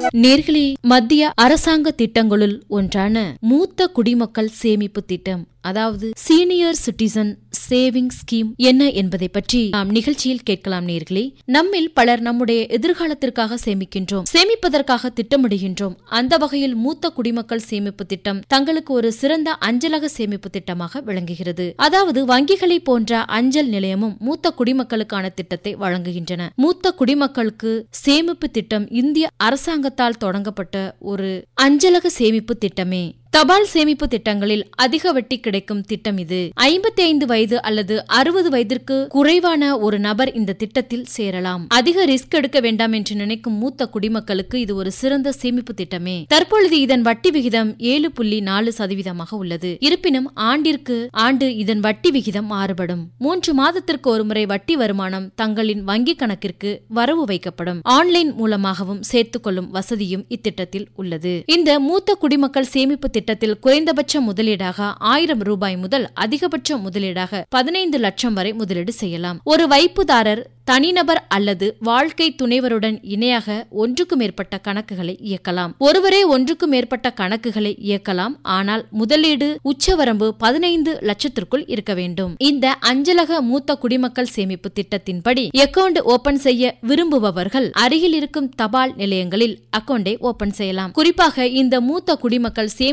நேர்களே மத்திய அரசாங்க திட்டங்களுள் ஒன்றான மூத்த குடிமக்கள் சேமிப்பு திட்டம் அதாவது சீனியர் சிட்டிசன் சேவிங் ஸ்கீம் என்ன என்பதை பற்றி நாம் நிகழ்ச்சியில் கேட்கலாம் நேர்களே நம்மில் பலர் நம்முடைய எதிர்காலத்திற்காக சேமிக்கின்றோம் சேமிப்பதற்காக திட்டமிடுகின்றோம் அந்த வகையில் மூத்த குடிமக்கள் சேமிப்பு திட்டம் தங்களுக்கு ஒரு சிறந்த அஞ்சலக சேமிப்பு திட்டமாக விளங்குகிறது அதாவது வங்கிகளை போன்ற அஞ்சல் நிலையமும் மூத்த குடிமக்களுக்கான திட்டத்தை வழங்குகின்றன மூத்த குடிமக்களுக்கு சேமிப்பு திட்டம் இந்திய அரசாங்கத்தால் தொடங்கப்பட்ட ஒரு அஞ்சலக சேமிப்பு திட்டமே தபால் சேமிப்பு திட்டங்களில் அதிக வட்டி கிடைக்கும் திட்டம் இது ஐம்பத்தி ஐந்து வயது அல்லது அறுபது வயதிற்கு குறைவான ஒரு நபர் இந்த திட்டத்தில் சேரலாம் அதிக ரிஸ்க் எடுக்க வேண்டாம் என்று நினைக்கும் மூத்த குடிமக்களுக்கு இது ஒரு சிறந்த சேமிப்பு திட்டமே தற்பொழுது இதன் வட்டி விகிதம் ஏழு புள்ளி நாலு சதவீதமாக உள்ளது இருப்பினும் ஆண்டிற்கு ஆண்டு இதன் வட்டி விகிதம் மாறுபடும் மூன்று மாதத்திற்கு ஒருமுறை வட்டி வருமானம் தங்களின் வங்கி கணக்கிற்கு வரவு வைக்கப்படும் ஆன்லைன் மூலமாகவும் சேர்த்துக் கொள்ளும் வசதியும் இத்திட்டத்தில் உள்ளது இந்த மூத்த குடிமக்கள் சேமிப்பு திட்டத்தில் குறைந்தபட்ச முதலீடாக ஆயிரம் ரூபாய் முதல் அதிகபட்ச முதலீடாக பதினைந்து லட்சம் வரை முதலீடு செய்யலாம் ஒரு வைப்புதாரர் தனிநபர் அல்லது வாழ்க்கை துணைவருடன் இணையாக ஒன்றுக்கு மேற்பட்ட கணக்குகளை இயக்கலாம் ஒருவரே ஒன்றுக்கு மேற்பட்ட கணக்குகளை இயக்கலாம் ஆனால் முதலீடு உச்சவரம்பு பதினைந்து லட்சத்திற்குள் இருக்க வேண்டும் இந்த அஞ்சலக மூத்த குடிமக்கள் சேமிப்பு திட்டத்தின்படி அக்கவுண்ட் ஓபன் செய்ய விரும்புபவர்கள் அருகில் இருக்கும் தபால் நிலையங்களில் அக்கவுண்டை ஓபன் செய்யலாம் குறிப்பாக இந்த மூத்த குடிமக்கள் சேமி